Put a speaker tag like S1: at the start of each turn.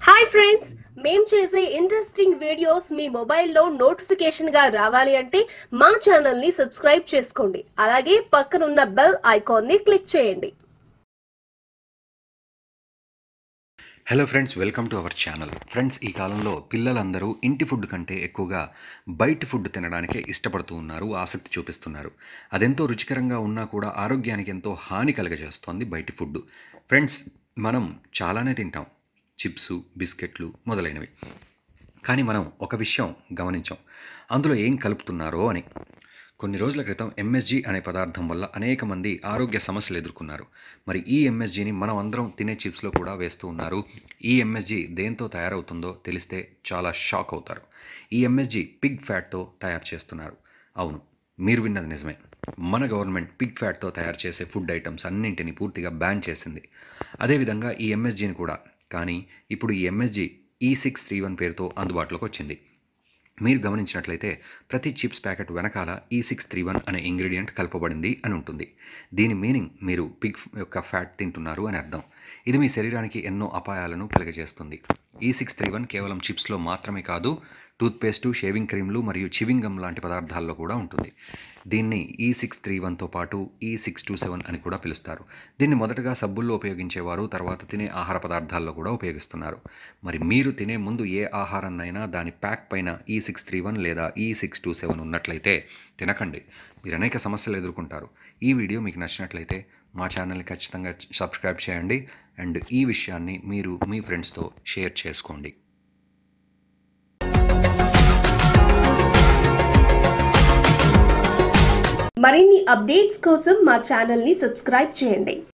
S1: hi friends మేం చేసే interesting videos మీ మొబైల్లో నోటిఫికేషన్ గా రావాలి అంటే మా ఛానల్ ని సబ్స్క్రైబ్ చేసుకోండి అలాగే పక్కనున్న బెల్ ఐకాన్ ని క్లిక్ చేయండి
S2: hello friends welcome to our channel friends ఈ కాలంలో పిల్లలందరూ ఇంటి ఫుడ్ కంటే ఎక్కువగా బయట ఫుడ్ తినడానికే ఇష్టపడుతూ ఉన్నారు ఆసక్తి చూపిస్తున్నారు అదెంతో రుచికరంగా ఉన్నా కూడా ఆరోగ్యానికి ఎంతో హాని కలగజేస్తోంది బయటి ఫుడ్ ఫ్రెండ్స్ మనం చాలానే తింటాం చిప్స్ బిస్కెట్లు మొదలైనవి కానీ మనం ఒక విషయం గమనించాం అందులో ఏం కలుపుతున్నారో అని కొన్ని రోజుల క్రితం ఎంఎస్జీ అనే పదార్థం వల్ల అనేక మంది ఆరోగ్య సమస్యలు ఎదుర్కొన్నారు మరి ఈ ఎంఎస్జీని మనం అందరం తినే చిప్స్లో కూడా వేస్తూ ఉన్నారు ఈ ఎంఎస్జీ దేంతో తయారవుతుందో తెలిస్తే చాలా షాక్ అవుతారు ఈ ఎంఎస్జీ పిగ్ ఫ్యాట్తో తయారు చేస్తున్నారు అవును మీరు విన్నది నిజమే మన గవర్నమెంట్ పిగ్ ఫ్యాట్తో తయారు చేసే ఫుడ్ ఐటమ్స్ అన్నింటినీ పూర్తిగా బ్యాన్ చేసింది అదేవిధంగా ఈ ఎంఎస్జీని కూడా కానీ ఇప్పుడు ఈ ఎంఎస్జీ ఈ సిక్స్ త్రీ వన్ పేరుతో అందుబాటులోకి వచ్చింది మీరు గమనించినట్లయితే ప్రతి చిప్స్ ప్యాకెట్ వెనకాల ఈ సిక్స్ త్రీ వన్ అనే ఇంగ్రీడియంట్ కలపబడింది అని ఉంటుంది దీని మీనింగ్ మీరు పిగ్ యొక్క ఫ్యాట్ తింటున్నారు అని అర్థం ఇది మీ శరీరానికి ఎన్నో అపాయాలను కలుగజేస్తుంది ఈ సిక్స్ త్రీ వన్ కేవలం చిప్స్లో మాత్రమే కాదు టూత్పేస్టు షేవింగ్ క్రీమ్లు మరియు చివింగ్ గమ్ లాంటి పదార్థాల్లో కూడా ఉంటుంది దీన్ని ఈ సిక్స్ త్రీ వన్తో పాటు ఈ సిక్స్ టూ సెవెన్ అని కూడా పిలుస్తారు దీన్ని మొదటగా సబ్బుల్లో ఉపయోగించేవారు తర్వాత తినే ఆహార పదార్థాల్లో కూడా ఉపయోగిస్తున్నారు మరి మీరు తినే ముందు ఏ ఆహారాన్నైనా దాని ప్యాక్ పైన ఈ సిక్స్ త్రీ వన్ లేదా ఈ సిక్స్ టూ సెవెన్ ఉన్నట్లయితే తినకండి మీరు అనేక సమస్యలు ఎదుర్కొంటారు ఈ వీడియో మీకు నచ్చినట్లయితే మా ఛానల్ని ఖచ్చితంగా సబ్స్క్రైబ్ చేయండి అండ్ ఈ విషయాన్ని మీరు మీ ఫ్రెండ్స్తో షేర్ చేసుకోండి
S1: మరిన్ని అప్డేట్స్ కోసం మా ఛానల్ ని సబ్స్క్రైబ్ చేయండి